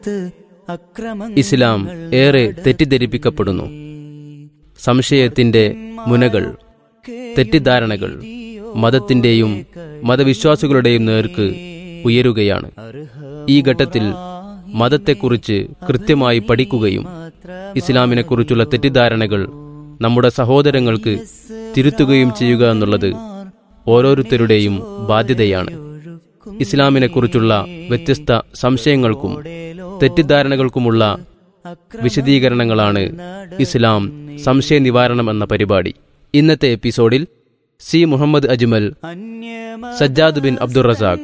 ഇസ്ലാം ഏറെ തെറ്റിദ്ധരിപ്പിക്കപ്പെടുന്നു സംശയത്തിന്റെ മുനകൾ തെറ്റിദ്ധാരണകൾ മതത്തിന്റെയും മതവിശ്വാസികളുടെയും നേർക്ക് ഉയരുകയാണ് ഈ ഘട്ടത്തിൽ മതത്തെക്കുറിച്ച് കൃത്യമായി പഠിക്കുകയും ഇസ്ലാമിനെക്കുറിച്ചുള്ള തെറ്റിദ്ധാരണകൾ നമ്മുടെ സഹോദരങ്ങൾക്ക് തിരുത്തുകയും ചെയ്യുക എന്നുള്ളത് ഓരോരുത്തരുടെയും ബാധ്യതയാണ് ഇസ്ലാമിനെക്കുറിച്ചുള്ള വ്യത്യസ്ത സംശയങ്ങൾക്കും തെറ്റിദ്ധാരണകൾക്കുമുള്ള വിശദീകരണങ്ങളാണ് ഇസ്ലാം സംശയ നിവാരണം എന്ന പരിപാടി ഇന്നത്തെ എപ്പിസോഡിൽ സി മുഹമ്മദ് അജ്മൽ സജ്ജാദ് ബിൻ അബ്ദുൾ റസാഖ്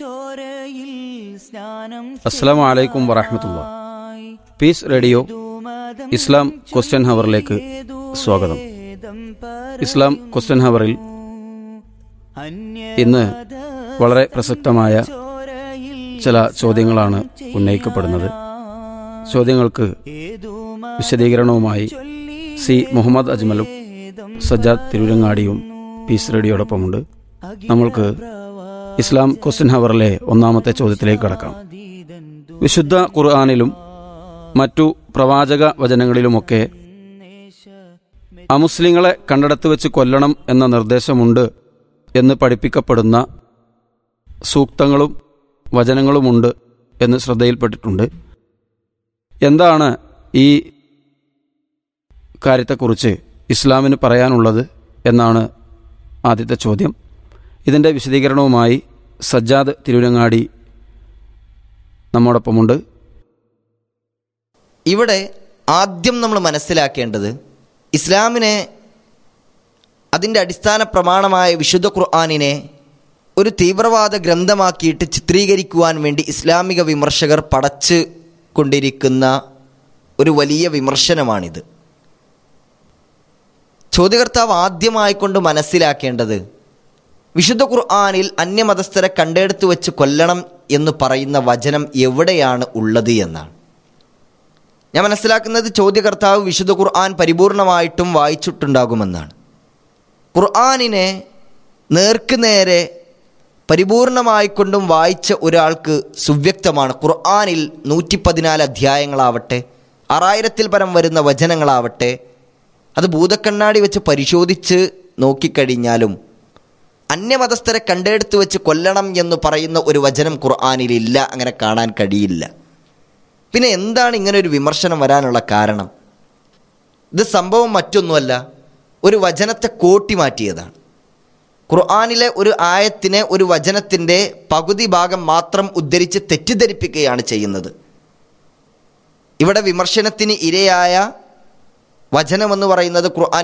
അസ്സാം വലൈക്കും വറഹമത്തുള്ള പീസ് റേഡിയോ ഇസ്ലാം ക്വസ്റ്റ്യൻ ഹവറിലേക്ക് സ്വാഗതം ഇസ്ലാം ക്വസ്റ്റ്യൻ ഹവറിൽ ഇന്ന് വളരെ പ്രസക്തമായ ചില ചോദ്യങ്ങളാണ് ഉന്നയിക്കപ്പെടുന്നത് ചോദ്യങ്ങൾക്ക് വിശദീകരണവുമായി സി മുഹമ്മദ് അജ്മലും സജ്ജാദ് തിരുരങ്ങാടിയും പീസ് റേഡിയോടൊപ്പമുണ്ട് നമ്മൾക്ക് ഇസ്ലാം ക്വസ്റ്റ്യൻ ഹവറിലെ ഒന്നാമത്തെ ചോദ്യത്തിലേക്ക് കടക്കാം വിശുദ്ധ ഖുർആാനിലും മറ്റു പ്രവാചക വചനങ്ങളിലുമൊക്കെ അമുസ്ലിങ്ങളെ കണ്ടിടത്ത് വെച്ച് കൊല്ലണം എന്ന നിർദ്ദേശമുണ്ട് എന്ന് പഠിപ്പിക്കപ്പെടുന്ന സൂക്തങ്ങളും വചനങ്ങളുമുണ്ട് എന്ന് ശ്രദ്ധയിൽപ്പെട്ടിട്ടുണ്ട് എന്താണ് ഈ കാര്യത്തെക്കുറിച്ച് ഇസ്ലാമിന് പറയാനുള്ളത് എന്നാണ് ആദ്യത്തെ ചോദ്യം ഇതിൻ്റെ വിശദീകരണവുമായി സജ്ജാദ് തിരുവരങ്ങാടി നമ്മോടൊപ്പമുണ്ട് ഇവിടെ ആദ്യം നമ്മൾ മനസ്സിലാക്കേണ്ടത് ഇസ്ലാമിനെ അതിൻ്റെ അടിസ്ഥാന പ്രമാണമായ വിശുദ്ധ ഖുർആാനിനെ ഒരു തീവ്രവാദ ഗ്രന്ഥമാക്കിയിട്ട് ചിത്രീകരിക്കുവാൻ വേണ്ടി ഇസ്ലാമിക വിമർശകർ പടച്ച് കൊണ്ടിരിക്കുന്ന ഒരു വലിയ വിമർശനമാണിത് ചോദ്യകർത്താവ് ആദ്യമായിക്കൊണ്ട് മനസ്സിലാക്കേണ്ടത് വിശുദ്ധ ഖുർആാനിൽ അന്യമതസ്ഥരെ കണ്ടെടുത്ത് വെച്ച് കൊല്ലണം എന്ന് പറയുന്ന വചനം എവിടെയാണ് ഉള്ളത് എന്നാണ് ഞാൻ മനസ്സിലാക്കുന്നത് ചോദ്യകർത്താവ് വിശുദ്ധ ഖുർആൻ പരിപൂർണമായിട്ടും വായിച്ചിട്ടുണ്ടാകുമെന്നാണ് ഖുർആാനിനെ നേർക്ക് നേരെ പരിപൂർണമായിക്കൊണ്ടും വായിച്ച ഒരാൾക്ക് സുവ്യക്തമാണ് ഖുർആാനിൽ നൂറ്റി പതിനാല് അധ്യായങ്ങളാവട്ടെ ആറായിരത്തിൽ പരം വരുന്ന വചനങ്ങളാവട്ടെ അത് ഭൂതക്കണ്ണാടി വെച്ച് പരിശോധിച്ച് നോക്കിക്കഴിഞ്ഞാലും അന്യമതസ്ഥരെ കണ്ടെടുത്ത് വെച്ച് കൊല്ലണം എന്ന് പറയുന്ന ഒരു വചനം ഖുർആാനിലില്ല അങ്ങനെ കാണാൻ കഴിയില്ല പിന്നെ എന്താണ് ഇങ്ങനെ ഒരു വിമർശനം വരാനുള്ള കാരണം ഇത് സംഭവം മറ്റൊന്നുമല്ല ഒരു വചനത്തെ കോട്ടി മാറ്റിയതാണ് ഖുർആാനിലെ ഒരു ആയത്തിനെ ഒരു വചനത്തിൻ്റെ പകുതി ഭാഗം മാത്രം ഉദ്ധരിച്ച് തെറ്റിദ്ധരിപ്പിക്കുകയാണ് ചെയ്യുന്നത് ഇവിടെ വിമർശനത്തിന് ഇരയായ വചനമെന്ന് പറയുന്നത് ഖുർആൻ